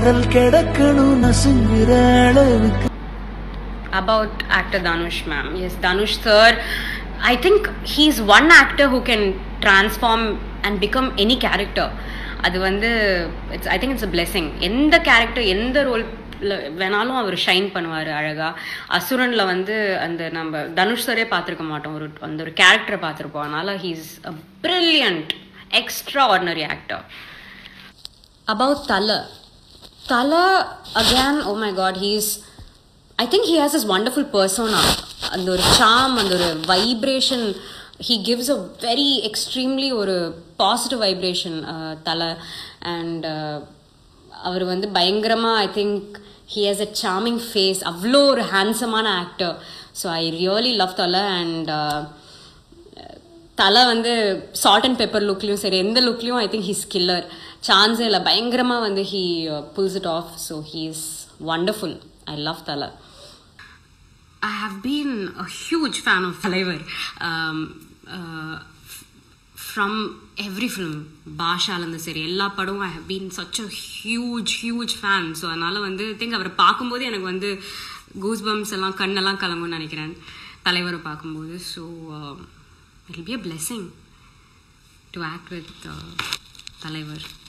விரல் கிடக்கணும் நசுங்குற அளவுக்கு about actor Danush ma'am. Yes, Danush sir. I think he's one actor who can transform and become any character. அது வந்து it's I think it's a blessing எந்த character எந்த role வேணாலும் அவர் ஷைன் பண்ணுவார் அழகாக அசுரனில் வந்து அந்த நம்ம தனுஷ் சரே பார்த்துருக்க மாட்டோம் ஒரு அந்த ஒரு கேரக்டரை பார்த்துருப்போம் அதனால் he's a brilliant extraordinary actor about Tala. Tala, again, oh my god, he's. I think he has this wonderful persona. அந்த ஒரு சாம் அந்த ஒரு vibration he gives a very extremely ஒரு பாசிட்டிவ் வைப்ரேஷன் தலை அண்ட் அவர் வந்து பயங்கரமாக I think he has a charming face அவ்வளோ ஒரு ஹேண்ட்ஸமான actor so I really love Thala and Thala வந்து சால்ட் அண்ட் பெப்பர் லுக்லையும் சரி எந்த லுக்லையும் ஐ திங்க் ஹீஸ் கில்லர் சான்ஸே இல்லை பயங்கரமாக வந்து he pulls it off so he is wonderful I love Thala I have been a huge fan of தலைவர் ஃப்ரம் எவ்ரி ஃபிலிம் பாஷாலேருந்து சரி எல்லா படமும் I have been such a huge huge fan so அதனால் வந்து திங்க் அவரை பார்க்கும்போது எனக்கு வந்து கூஸ் பம்ஸ் எல்லாம் கண்ணெல்லாம் கலங்கும்னு நினைக்கிறேன் தலைவரை பார்க்கும்போது so it will be a blessing to act with uh, தலைவர்